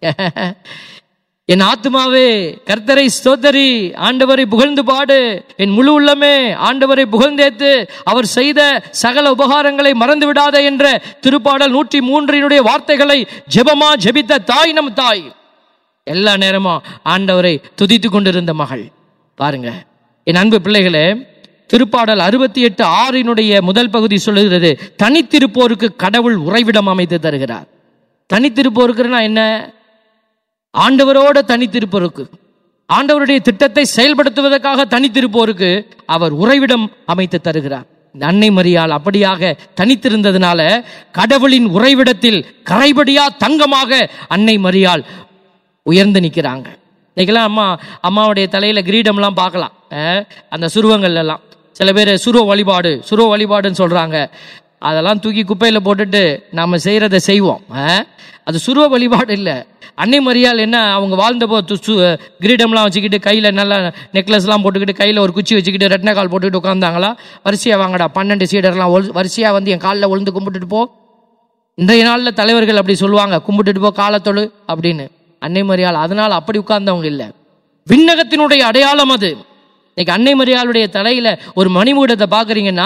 என் ஆத்மாவே கர்த்தரை ஸ்தோத்தரி ஆண்டவரை புகழ்ந்து பாடு என் முழு உள்ளமே ஆண்டவரை புகழ்ந்தேத்து அவர் செய்த சகல உபகாரங்களை மறந்து விடாத என்ற திருப்பாடல் நூற்றி மூன்றினுடைய வார்த்தைகளை ஜெபமா ஜெபித்த தாய் நம் தாய் எல்லா நேரமும் ஆண்டவரை துதித்து கொண்டிருந்த மகள் பாருங்க என் அன்பு பிள்ளைகளே திருப்பாடல் அறுபத்தி எட்டு ஆறினுடைய முதல் பகுதி சொல்லுகிறது தனித்திருப்போருக்கு கடவுள் உறைவிடம் அமைத்து தருகிறார் தனித்திருப்போருக்குன்னா என்ன ஆண்டவரோட தனித்திருப்போருக்கு ஆண்டவருடைய திட்டத்தை செயல்படுத்துவதற்காக தனித்திருப்போருக்கு அவர் உறைவிடம் அமைத்து தருகிறார் இந்த அன்னை மரியாள் அப்படியாக தனித்திருந்ததுனால கடவுளின் உறைவிடத்தில் கரைபடியா தங்கமாக அன்னை மரியாள் உயர்ந்து நிற்கிறாங்க இன்னைக்கெல்லாம் அம்மா அம்மாவுடைய தலையில கிரீடம்லாம் பார்க்கலாம் அஹ், அந்த சுருவங்கள்ல எல்லாம் சில பேர் சுருவ வழிபாடு சுருவ வழிபாடுன்னு சொல்றாங்க அதெல்லாம் தூக்கி குப்பையில போட்டுட்டு நாம செய்யறதை செய்வோம் அஹ், அது சுருவ வழிபாடு இல்லை அன்னை மரியாள் என்ன அவங்க வாழ்ந்தப்போ து- சு- கிரீடம்லாம் வச்சுக்கிட்டு கையில் நல்லா நெக்லஸ்லாம் போட்டுக்கிட்டு கையில் ஒரு குச்சி வச்சுக்கிட்டு ரெட்டனை கால் போட்டுக்கிட்டு உட்காந்தாங்களா வரிசையாக வாங்கடா பன்னெண்டு சீடர்லாம் ஒழு வரிசையாக வந்து என் காலில் விழுந்து கும்பிட்டுட்டு போ இன்றைய நாளில் தலைவர்கள் அப்படி சொல்லுவாங்க கும்பிட்டுட்டு போ காலத்தொழு அப்படின்னு அன்னை மரியாள் அதனால் அப்படி உட்கார்ந்தவங்க இல்லை விண்ணகத்தினுடைய அடையாளம் அது இன்னைக்கு அன்னை மரியாளுடைய தலையில ஒரு மணிமூடத்தை பார்க்குறீங்கன்னா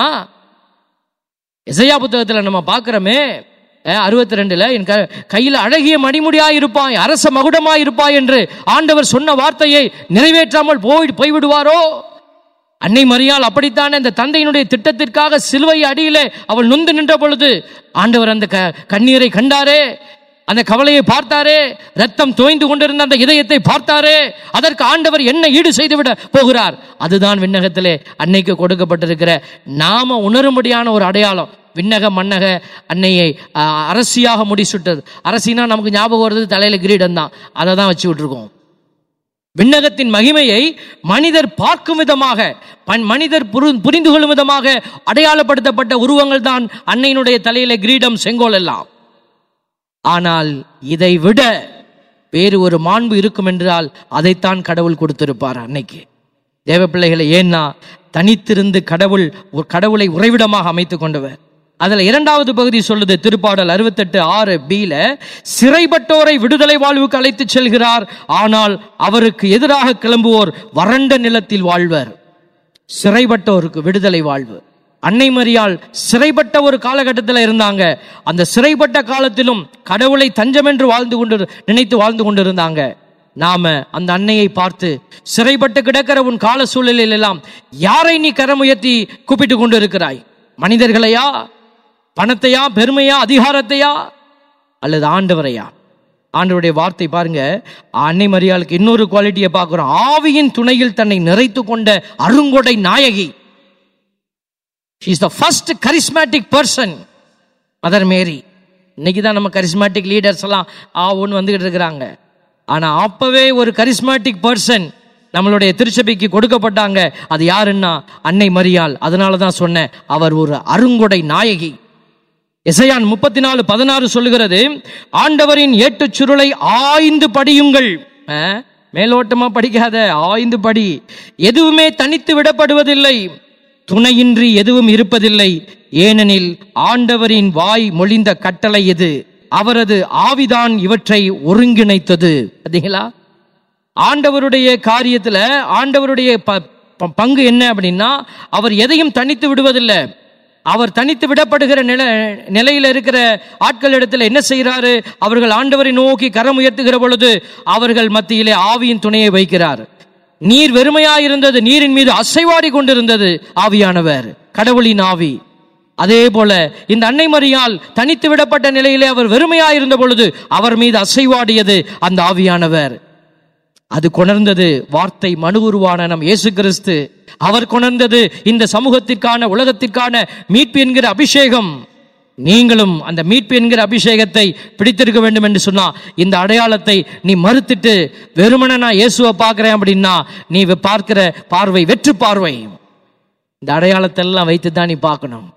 இசையா புத்தகத்தில் நம்ம பார்க்குறோமே அறுபத்தி ரெண்டுல என் க- கையில் அழகிய மணிமுடியாய் இருப்பாய் அரச மகுடமாய் இருப்பாய் என்று ஆண்டவர் சொன்ன வார்த்தையை நிறைவேற்றாமல் போய் போய்விடுவாரோ அன்னை மரியாள் அப்படித்தானே அந்த தந்தையினுடைய திட்டத்திற்காக சிலுவை அடியிலே அவள் நொந்து நின்ற பொழுது ஆண்டவர் அந்த க- கண்ணீரை கண்டாரே அந்த கவலையை பார்த்தாரே ரத்தம் தோய்ந்து கொண்டிருந்த அந்த இதயத்தை பார்த்தாரே அதற்கு ஆண்டவர் என்ன ஈடு செய்துவிட போகிறார் அதுதான் விண்ணகத்திலே அன்னைக்கு கொடுக்கப்பட்டிருக்கிற நாம உணரும்படியான ஒரு அடையாளம் விண்ணக மன்னக அன்னையை ஆ, அரசியாக முடிசுட்டது அரசினா நமக்கு ஞாபகம் வருது தலையில கிரீடம் தான் அதை தான் வச்சு விட்டுருக்கோம் விண்ணகத்தின் மகிமையை மனிதர் பார்க்கும் விதமாக பன்- மனிதர் புரு- புரிந்து கொள்ளும் விதமாக அடையாளப்படுத்தப்பட்ட உருவங்கள் தான் அன்னையினுடைய தலையில கிரீடம் செங்கோல் எல்லாம் ஆனால் இதை விட வேறு ஒரு மாண்பு இருக்கும் என்றால் அதைத்தான் கடவுள் கொடுத்திருப்பார் அன்னைக்கு தேவ பிள்ளைகளை ஏன்னா தனித்திருந்து கடவுள் ஒரு கடவுளை உறைவிடமாக அமைத்துக் கொண்டவர் அதுல இரண்டாவது பகுதி சொல்லுது திருப்பாடல் அறுபத்தெட்டு ஆறு பீல சிறைப்பட்டோரை விடுதலை வாழ்வுக்கு அழைத்துச் செல்கிறார் ஆனால் அவருக்கு எதிராக கிளம்புவோர் வறண்ட நிலத்தில் வாழ்வர் சிறைப்பட்டோருக்கு விடுதலை வாழ்வு அன்னை மரியாள் சிறைப்பட்ட ஒரு காலகட்டத்தில் இருந்தாங்க அந்த சிறைப்பட்ட காலத்திலும் கடவுளை தஞ்சமென்று வாழ்ந்து கொண்டு நினைத்து வாழ்ந்து கொண்டிருந்தாங்க நாம அந்த அன்னையை பார்த்து சிறைப்பட்டு கிடக்கிற உன் கால சூழலில் எல்லாம் யாரை நீ கரமுயர்த்தி கூப்பிட்டு கொண்டு இருக்கிறாய் மனிதர்களையா பணத்தையா பெருமையா அதிகாரத்தையா அல்லது ஆண்டவரையா ஆண்டவருடைய வார்த்தை பாருங்க அன்னை மரியாளுக்கு இன்னொரு குவாலிட்டியை பார்க்கிறோம் ஆவியின் துணையில் தன்னை நிறைத்து கொண்ட அருங்கொடை நாயகி is the first charismatic person mother Mary இன்னைக்கு தான் நம்ம கரிஸ்மேட்டிக் லீடர்ஸ் எல்லாம் ஆவுன்னு வந்துகிட்டு இருக்கிறாங்க ஆனா அப்பவே ஒரு கரிஸ்மேட்டிக் பர்சன் நம்மளுடைய திருச்சபைக்கு கொடுக்கப்பட்டாங்க அது யாருன்னா அன்னை மரியாள் அதனால தான் சொன்னேன் அவர் ஒரு அருங்கொடை நாயகி எசையான் முப்பத்தி நாலு பதினாறு சொல்லுகிறது ஆண்டவரின் ஏட்டுச் சுருளை ஆய்ந்து படியுங்கள் ஆ, மேலோட்டமா படிக்காத ஆய்ந்து படி எதுவுமே தனித்து விடப்படுவதில்லை துணையின்றி எதுவும் இருப்பதில்லை ஏனெனில் ஆண்டவரின் வாய் மொழிந்த கட்டளை எது அவரது ஆவிதான் இவற்றை ஒருங்கிணைத்தது பார்த்தீங்களா ஆண்டவருடைய காரியத்துல ஆண்டவருடைய ப- ப- பங்கு என்ன அப்படின்னா அவர் எதையும் தனித்து விடுவதில்லை அவர் தனித்து விடப்படுகிற நில நிலையில இருக்கிற ஆட்கள் இடத்துல என்ன செய்கிறாரு அவர்கள் ஆண்டவரை நோக்கி கரம் உயர்த்துகிற பொழுது அவர்கள் மத்தியிலே ஆவியின் துணையை வைக்கிறார் நீர் வெறுமையாயிருந்தது நீரின் மீது அசைவாடி கொண்டிருந்தது ஆவியானவர் கடவுளின் ஆவி அதே போல இந்த அன்னை மரியால் தனித்து விடப்பட்ட நிலையிலே அவர் வெறுமையாயிருந்த பொழுது அவர் மீது அசைவாடியது அந்த ஆவியானவர் அது கொணர்ந்தது வார்த்தை மனு உருவான நம் இயேசு கிறிஸ்து அவர் கொணர்ந்தது இந்த சமூகத்திற்கான உலகத்திற்கான மீட்பு என்கிற அபிஷேகம் நீங்களும் அந்த மீட்பு என்கிற அபிஷேகத்தை பிடித்திருக்க வேண்டும் என்று சொன்னா இந்த அடையாளத்தை நீ மறுத்துட்டு வெறுமனே நான் இயேசுவை பார்க்கிறேன் அப்படின்னா நீ பார்க்கிற பார்வை வெற்று பார்வை இந்த அடையாளத்தை எல்லாம் வைத்து தான் நீ பார்க்கணும்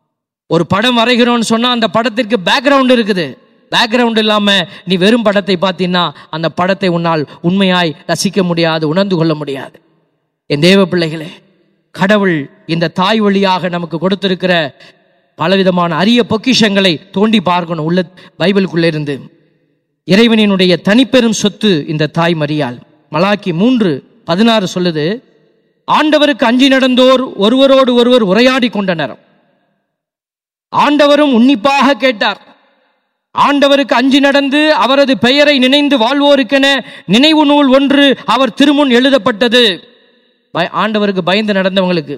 ஒரு படம் வரைகிறோம்னு சொன்னா அந்த படத்திற்கு பேக்ரவுண்ட் இருக்குது பேக்ரவுண்ட் இல்லாம நீ வெறும் படத்தை பார்த்தீங்கன்னா அந்த படத்தை உன்னால் உண்மையாய் ரசிக்க முடியாது உணர்ந்து கொள்ள முடியாது என் தேவ பிள்ளைகளே கடவுள் இந்த தாய் வழியாக நமக்கு கொடுத்திருக்கிற பலவிதமான அரிய பொக்கிஷங்களை தோண்டி பார்க்கணும் உள்ள பைபிளுக்குள்ள இருந்து இறைவனினுடைய தனிப்பெரும் சொத்து இந்த தாய் மரியாள் மலாக்கி மூன்று பதினாறு சொல்லுது ஆண்டவருக்கு அஞ்சி நடந்தோர் ஒருவரோடு ஒருவர் உரையாடி கொண்டனர் ஆண்டவரும் உன்னிப்பாக கேட்டார் ஆண்டவருக்கு அஞ்சி நடந்து அவரது பெயரை நினைந்து வாழ்வோருக்கென நினைவு நூல் ஒன்று அவர் திருமுன் எழுதப்பட்டது பய- ஆண்டவருக்கு பயந்து நடந்தவங்களுக்கு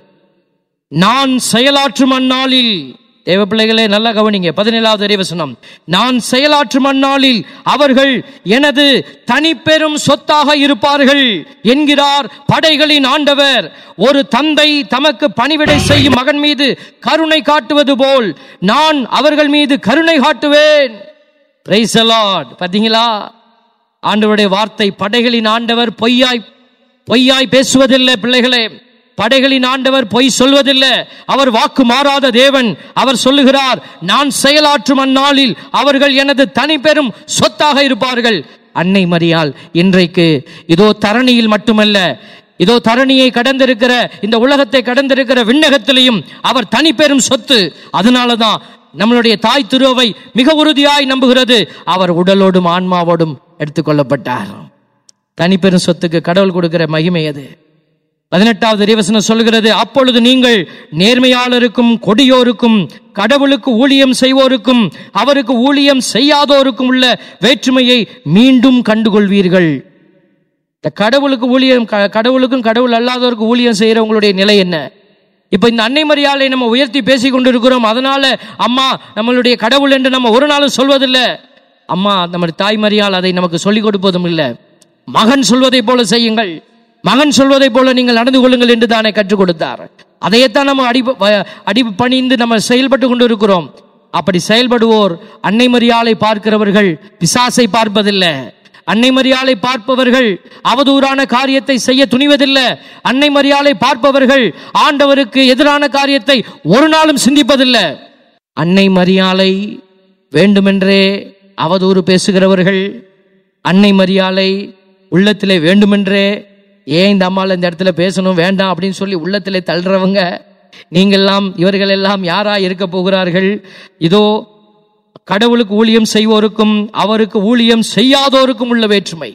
நான் செயலாற்றும் அந்நாளில் தேவ பிள்ளைகளே நல்லா கவனிங்க பதினேழாவது இறைவசனம் நான் செயலாற்றும் அந்நாளில் அவர்கள் எனது தனிப்பெரும் சொத்தாக இருப்பார்கள் என்கிறார் படைகளின் ஆண்டவர் ஒரு தந்தை தமக்கு பணிவிடை செய்யும் மகன் மீது கருணை காட்டுவது போல் நான் அவர்கள் மீது கருணை காட்டுவேன் Praise the Lord. பாத்தீங்களா ஆண்டவருடைய வார்த்தை படைகளின் ஆண்டவர் பொய்யாய் பொய்யாய் பேசுவதில்லை பிள்ளைகளே படைகளின் ஆண்டவர் பொய் சொல்வதில்லை அவர் வாக்கு மாறாத தேவன் அவர் சொல்லுகிறார் நான் செயலாற்றும் அந்நாளில் அவர்கள் எனது தனி பெரும் சொத்தாக இருப்பார்கள் அன்னை மரியாள் இன்றைக்கு இதோ தரணியில் மட்டுமல்ல இதோ தரணியை கடந்திருக்கிற இந்த உலகத்தை கடந்திருக்கிற விண்ணகத்திலையும் அவர் தனி பெரும் சொத்து அதனாலதான் நம்மளுடைய தாய் திருவை மிக உறுதியாய் நம்புகிறது அவர் உடலோடும் ஆன்மாவோடும் எடுத்துக்கொள்ளப்பட்டார் தனிப்பெரும் சொத்துக்கு கடவுள் கொடுக்கிற மகிமை அது பதினெட்டாவது இறைவசனம் சொல்கிறது அப்பொழுது நீங்கள் நேர்மையாளருக்கும் கொடியோருக்கும் கடவுளுக்கு ஊழியம் செய்வோருக்கும் அவருக்கு ஊழியம் செய்யாதோருக்கும் உள்ள வேற்றுமையை மீண்டும் கண்டுகொள்வீர்கள் இந்த கடவுளுக்கு ஊழியம் க- கடவுளுக்கும் கடவுள் அல்லாதவருக்கு ஊழியம் செய்யறவங்களுடைய நிலை என்ன இப்ப இந்த அன்னை மரியாதை நம்ம உயர்த்தி பேசிக் கொண்டிருக்கிறோம் அதனால அம்மா நம்மளுடைய கடவுள் என்று நம்ம ஒரு நாளும் சொல்வதில்லை அம்மா நம்ம தாய் மரியாள் அதை நமக்கு சொல்லிக் கொடுப்பதும் இல்லை மகன் சொல்வதை போல செய்யுங்கள் மகன் சொல்வதை போல நீங்கள் நடந்து கொள்ளுங்கள் என்று தானே கற்றுக் கொடுத்தார் அதையத்தான் நம்ம அடி அடி பணிந்து நம்ம செயல்பட்டு கொண்டு இருக்கிறோம் அப்படி செயல்படுவோர் அன்னை மரியாளை பார்க்கிறவர்கள் பிசாசை பார்ப்பதில்லை அன்னை மரியாளை பார்ப்பவர்கள் அவதூறான காரியத்தை செய்ய துணிவதில்லை அன்னை மரியாளை பார்ப்பவர்கள் ஆண்டவருக்கு எதிரான காரியத்தை ஒரு நாளும் சிந்திப்பதில்லை அன்னை மரியாளை வேண்டுமென்றே அவதூறு பேசுகிறவர்கள் அன்னை மரியாளை உள்ளத்திலே வேண்டுமென்றே ஏன் இந்த அம்மாள் இந்த இடத்துல பேசணும் வேண்டாம் அப்படின்னு சொல்லி உள்ளத்திலே தள்ளுறவங்க நீங்கெல்லாம் இவர்கள் எல்லாம் யாரா இருக்க போகிறார்கள் இதோ கடவுளுக்கு ஊழியம் செய்வோருக்கும் அவருக்கு ஊழியம் செய்யாதோருக்கும் உள்ள வேற்றுமை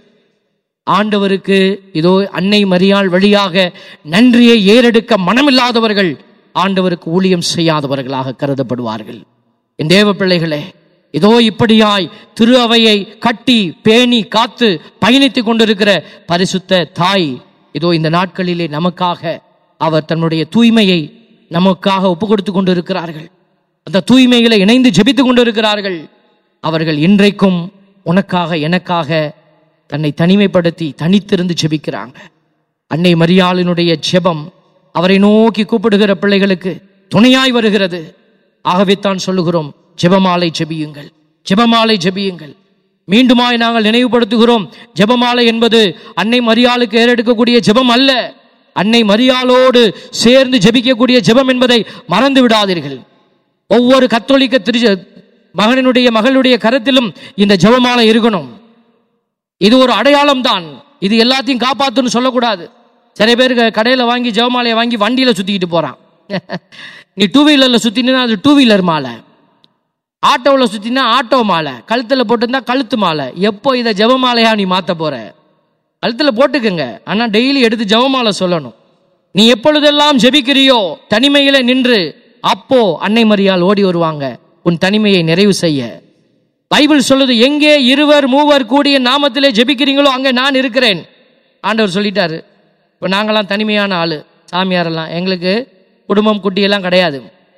ஆண்டவருக்கு இதோ அன்னை மரியாள் வழியாக நன்றியை ஏறெடுக்க மனமில்லாதவர்கள் ஆண்டவருக்கு ஊழியம் செய்யாதவர்களாக கருதப்படுவார்கள் என் தேவ பிள்ளைகளே இதோ இப்படியாய் திரு அவையை கட்டி பேணி காத்து பயணித்துக் கொண்டிருக்கிற பரிசுத்த தாய் இதோ இந்த நாட்களிலே நமக்காக அவர் தன்னுடைய தூய்மையை நமக்காக ஒப்பு கொடுத்து கொண்டிருக்கிறார்கள் அந்த தூய்மைகளை இணைந்து ஜெபித்துக் கொண்டிருக்கிறார்கள் அவர்கள் இன்றைக்கும் உனக்காக எனக்காக தன்னை தனிமைப்படுத்தி தனித்திருந்து ஜெபிக்கிறாங்க அன்னை மரியாளினுடைய ஜெபம் அவரை நோக்கி கூப்பிடுகிற பிள்ளைகளுக்கு துணையாய் வருகிறது ஆகவே தான் சொல்லுகிறோம் ஜெபமாலை ஜெபியுங்கள் ஜெபமாலை ஜெபியுங்கள் மீண்டுமாய் நாங்கள் நினைவுபடுத்துகிறோம் ஜெபமாலை என்பது அன்னை மரியாளுக்கு ஏறெடுக்கக்கூடிய ஜெபம் அல்ல அன்னை மரியாளோடு சேர்ந்து ஜெபிக்கக்கூடிய ஜெபம் என்பதை மறந்து விடாதீர்கள் ஒவ்வொரு கத்தோலிக்க திரு மகனினுடைய மகளுடைய கருத்திலும் இந்த ஜெபமாலை இருக்கணும் இது ஒரு அடையாளம் தான் இது எல்லாத்தையும் காப்பாத்துன்னு சொல்லக்கூடாது சில பேருக்கு கடையில் வாங்கி ஜெபமாலையை வாங்கி வண்டியில் சுத்திக்கிட்டு போறான் நீ டூ வீலர்ல சுத்தினா அது டூ வீலர் மாலை ஆட்டோவில் சுத்தினா ஆட்டோ மாலை கழுத்தில் போட்டிருந்தா கழுத்து மாலை எப்போ இதை ஜெபமாலையா நீ மாத்த போற கழுத்தில் போட்டுக்கங்க ஆனா டெய்லி எடுத்து ஜெபமாலை சொல்லணும் நீ எப்பொழுதெல்லாம் ஜெபிக்கிறியோ தனிமையில நின்று அப்போ அன்னை மரியால் ஓடி வருவாங்க உன் தனிமையை நிறைவு செய்ய பைபிள் சொல்லுது எங்கே இருவர் மூவர் கூடிய நாமத்திலே ஜெபிக்கிறீங்களோ அங்கே நான் இருக்கிறேன் ஆண்டவர் சொல்லிட்டாரு இப்போ நாங்களாம் தனிமையான ஆளு சாமியாரெல்லாம் எங்களுக்கு குடும்பம் குட்டியெல்லாம் கிடையாது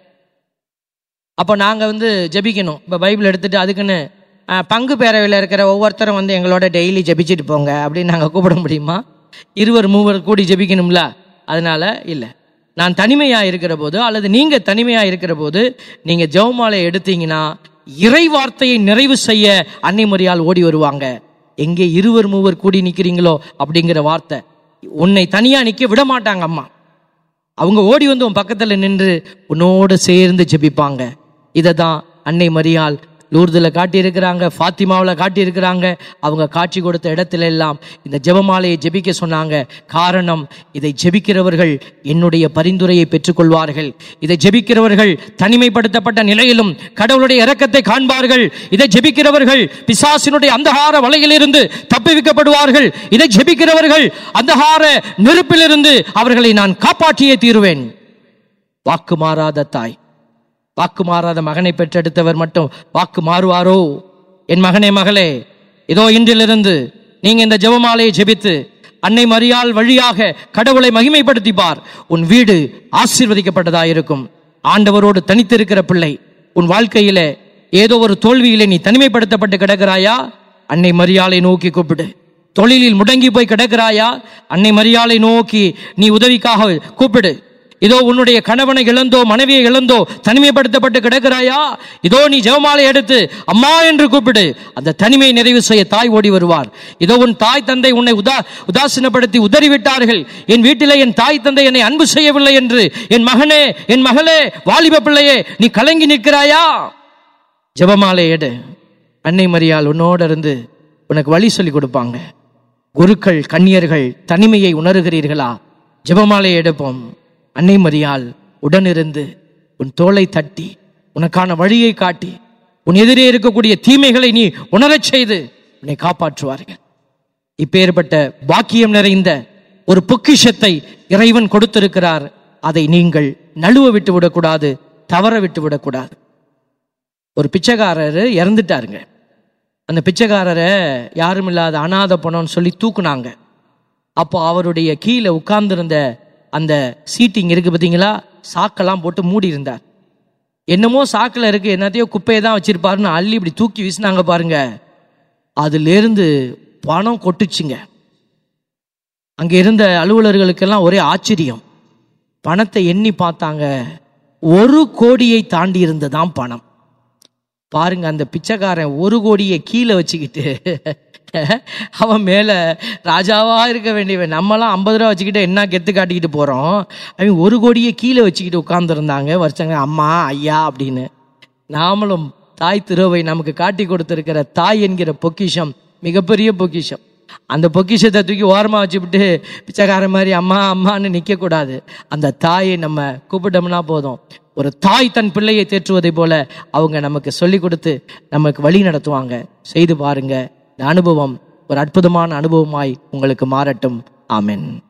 அப்போ நாங்கள் வந்து ஜெபிக்கணும் இப்போ பைபிள் எடுத்துட்டு அதுக்குன்னு அஹ், பங்கு பேரவையில் இருக்கிற ஒவ்வொருத்தரும் வந்து எங்களோட டெய்லி ஜெபிச்சுட்டு போங்க அப்படின்னு நாங்கள் கூப்பிட முடியுமா இருவர் மூவர் கூடி ஜெபிக்கணும்ல அதனால இல்லை நான் தனிமையாக இருக்கிற போது அல்லது நீங்கள் தனிமையாக இருக்கிற போது நீங்கள் ஜெவமாலை எடுத்தீங்கன்னா இறை வார்த்தையை நிறைவு செய்ய அன்னை மரியால் ஓடி வருவாங்க எங்கே இருவர் மூவர் கூடி நிற்கிறீங்களோ அப்படிங்கிற வார்த்தை உன்னை தனியாக நிற்க விட மாட்டாங்க அம்மா அவங்க ஓடி வந்து உன் பக்கத்துல நின்று உன்னோட சேர்ந்து ஜெபிப்பாங்க இதை தான் அன்னை மரியாள் லூர்துல காட்டியிருக்கிறாங்க ஃபாத்திமாவில் காட்டியிருக்கிறாங்க அவங்க காட்சி கொடுத்த இடத்துல எல்லாம் இந்த ஜெபமாலையை ஜெபிக்க சொன்னாங்க காரணம் இதை ஜெபிக்கிறவர்கள் என்னுடைய பரிந்துரையை பெற்றுக்கொள்வார்கள் இதை ஜெபிக்கிறவர்கள் தனிமைப்படுத்தப்பட்ட நிலையிலும் கடவுளுடைய இரக்கத்தை காண்பார்கள் இதை ஜெபிக்கிறவர்கள் பிசாசினுடைய அந்தகார வலையிலிருந்து தப்புவிக்கப்படுவார்கள் இதை ஜெபிக்கிறவர்கள் அந்தகார நெருப்பிலிருந்து அவர்களை நான் காப்பாற்றியே தீருவேன் வாக்கு மாறாத தாய் வாக்கு மாறாத மகனை பெற்றெடுத்தவர் மட்டும் வாக்கு மாறுவாரோ என் மகனே மகளே இதோ இன்றிலிருந்து நீங்க இந்த ஜெபமாலையை ஜெபித்து அன்னை மரியாள் வழியாக கடவுளை மகிமைப்படுத்தி பார் உன் வீடு ஆசீர்வதிக்கப்பட்டதாயிருக்கும் ஆண்டவரோடு தனித்திருக்கிற பிள்ளை உன் வாழ்க்கையில ஏதோ ஒரு தோல்வியிலே நீ தனிமைப்படுத்தப்பட்டு கிடக்கிறாயா அன்னை மரியாளை நோக்கி கூப்பிடு தொழிலில் முடங்கி போய் கிடக்கிறாயா அன்னை மரியாளை நோக்கி நீ உதவிக்காக கூப்பிடு இதோ உன்னுடைய கணவனை இழந்தோ மனைவியை இழந்தோ தனிமைப்படுத்தப்பட்டு கிடக்கிறாயா இதோ நீ ஜெபமாலை எடுத்து அம்மா என்று கூப்பிடு அந்த தனிமை நிறைவு செய்ய தாய் ஓடி வருவார் இதோ உன் தாய் தந்தை உன்னை உதா உதாசீனப்படுத்தி உதறிவிட்டார்கள் என் வீட்டிலே என் தாய் தந்தை என்னை அன்பு செய்யவில்லை என்று என் மகனே என் மகளே வாலிப பிள்ளையே நீ கலங்கி நிற்கிறாயா ஜெபமாலை எடு அன்னை மரியாள் உன்னோட இருந்து உனக்கு வழி சொல்லி கொடுப்பாங்க குருக்கள் கன்னியர்கள் தனிமையை உணர்கிறீர்களா ஜெபமாலை எடுப்போம் அன்னை மரியாள் உடனிருந்து உன் தோளை தட்டி உனக்கான வழியை காட்டி உன் எதிரே இருக்கக்கூடிய தீமைகளை நீ உணரச் செய்து உன்னை காப்பாற்றுவார்கள் இப்பேற்பட்ட பாக்கியம் நிறைந்த ஒரு பொக்கிஷத்தை இறைவன் கொடுத்திருக்கிறார் அதை நீங்கள் நழுவ விட்டு விடக்கூடாது தவற விட்டு விடக்கூடாது ஒரு பிச்சைக்காரர் இறந்துட்டாருங்க அந்த பிச்சைக்காரரை யாரும் இல்லாத அனாதை பணம்னு சொல்லி தூக்குனாங்க அப்போ அவருடைய கீழே உட்கார்ந்திருந்த அந்த சீட்டிங் இருக்கு பார்த்தீங்களா சாக்கெல்லாம் போட்டு மூடி இருந்தார் என்னமோ சாக்கில் இருக்கு என்னத்தையோ குப்பையை தான் வச்சிருப்பாருன்னு அள்ளி இப்படி தூக்கி வீசினாங்க பாருங்க அதிலிருந்து பணம் கொட்டுச்சுங்க அங்க இருந்த அலுவலர்களுக்கெல்லாம் ஒரே ஆச்சரியம் பணத்தை எண்ணி பார்த்தாங்க ஒரு கோடியை தாண்டி இருந்ததாம் பணம் பாருங்க அந்த பிச்சைக்காரன் ஒரு கோடியை கீழே வச்சுக்கிட்டு அவன் மேல ராஜாவா இருக்க வேண்டியவன் நம்மலாம் ஐம்பது ரூபா வச்சுக்கிட்டு என்ன கெத்து காட்டிக்கிட்டு போறோம் அவன் ஒரு கோடியை கீழே வச்சுக்கிட்டு உட்கார்ந்துருந்தாங்க வருஷங்க அம்மா ஐயா அப்படின்னு நாமளும் தாய் திருவை நமக்கு காட்டி கொடுத்திருக்கிற தாய் என்கிற பொக்கிஷம் மிகப்பெரிய பொக்கிஷம் அந்த பொக்கிஷத்தை தூக்கி ஓரமா வச்சுவிட்டு பிச்சைக்காரன் மாதிரி அம்மா அம்மான்னு நிக்க கூடாது அந்த தாயை நம்ம கூப்பிட்டோம்னா போதும் ஒரு தாய் தன் பிள்ளையை தேற்றுவதை போல அவங்க நமக்கு சொல்லி கொடுத்து நமக்கு வழி நடத்துவாங்க செய்து பாருங்க இந்த அனுபவம் ஒரு அற்புதமான அனுபவமாய் உங்களுக்கு மாறட்டும் ஆமென்